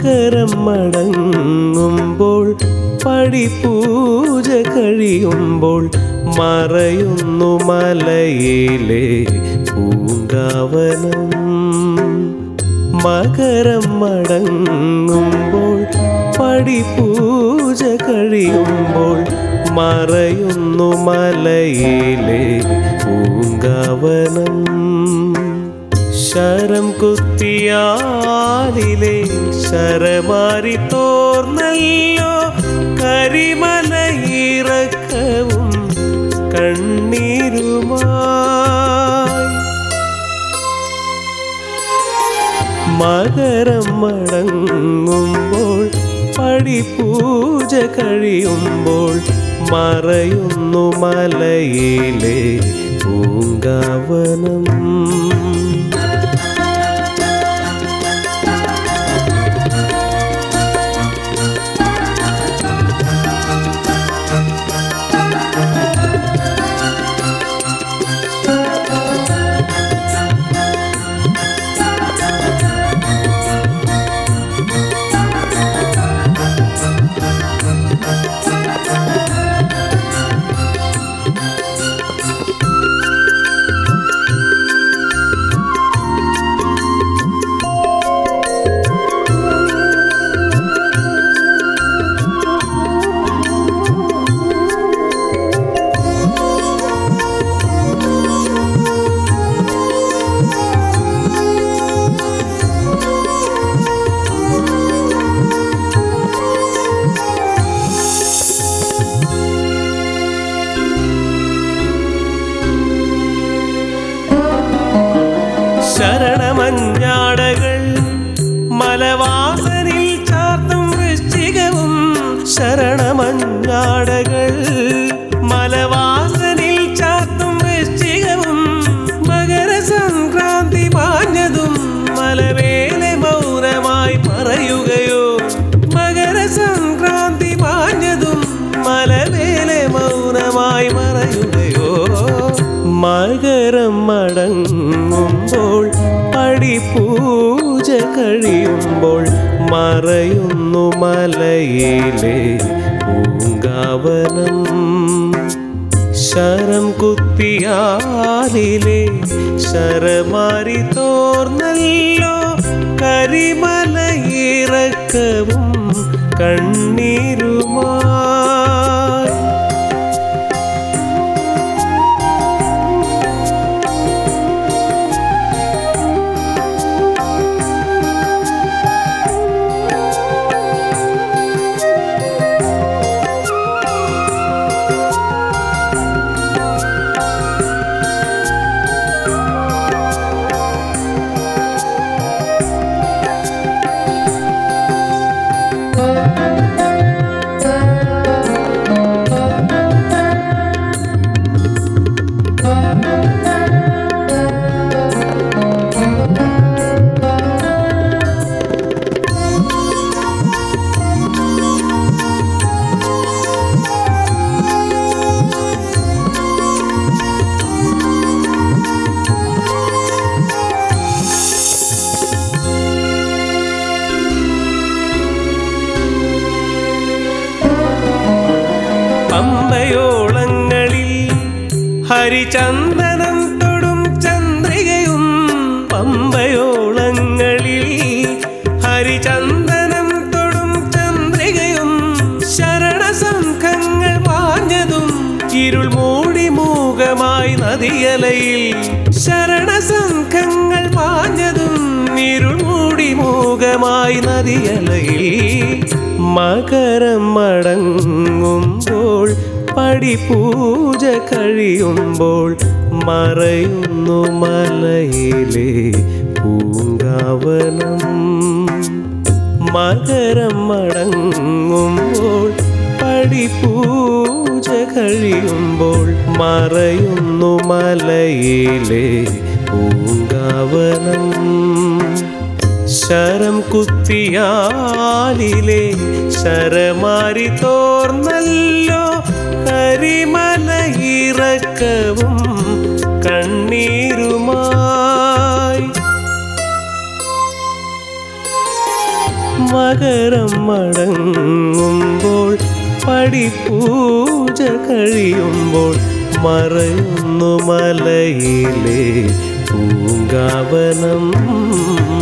മകരം മടങ്ങുമ്പോൾ പടിപൂജ കഴിയുമ്പോൾ മറയുന്നു മലയിലെ പൂങ്കാവനം മകരം മടങ്ങുമ്പോൾ പടിപൂജ കഴിയുമ്പോൾ മറയുന്നു മലയിലെ പൂങ്കാവനം ശരം കുത്തിയാലിലെ ശരമാരി തോർന്നല്ലോ കരിമലയിറക്കവും കണ്ണീരുമായി മകരം മടങ്ങുമ്പോൾ പടിപൂജ കഴിയുമ്പോൾ മറയുന്നു മലയിലെ പൂങ്കാവനം ശരണമഞ്ഞാടകൾ മലവാസനിൽ ചാർത്തും വൃശ്ചികവും ശരണമഞ്ഞാടകൾ മലവാസനിൽ ചാർത്തും വൃശ്ചികവും മകരസംക്രാന്തി മാഞ്ഞതും മലവേലെ മൗനമായി പറയുകയോ മകരസംക്രാന്തി മാഞ്ഞതും മലവേലെ മൗനമായി മറയുകയോ മകരം മടങ്ങുമ്പോൾ പടിപൂജ കഴിയുമ്പോൾ മറയുന്നു മലയിലെ പൂങ്കാവനം ശരം കുത്തിയാലിലെ ശരമാരി തോർന്നല്ലോ കരിമലയിറക്കവും കണ്ണീരുമായി പമ്പയോളങ്ങളിൽ ഹരിചന്ദനം തൊടും ചന്ദ്രികയും പമ്പയോളങ്ങളിൽ ഹരിചന്ദനം തൊടും ചന്ദ്രികയും ശരണസംഘങ്ങൾ മാഞ്ഞതും ഇരുൾ മൂടി മൂകമായി നദിയലയിൽ ശരണസംഘങ്ങൾ മാഞ്ഞതും ഇരുൾ മൂടി മൂകമായി നദിയലയിൽ മകരം മടങ്ങുമ്പോൾ പടിപൂജ കഴിയുമ്പോൾ മറയുന്നു മലയിലെ പൂങ്കാവനം മകരം മടങ്ങുമ്പോൾ പടിപൂജ കഴിയുമ്പോൾ മറയുന്നു മലയിലെ പൂങ്കാവനം ശരം കുത്തിയാലിലെ ശരമാരി തോർന്നല്ലോ കരിമലയിറക്കവും കണ്ണീരുമായി പകരം മടങ്ങുമ്പോൾ പടിപൂജ കഴിയുമ്പോൾ മറയുന്നു മലയിലെ പൂങ്കാവനം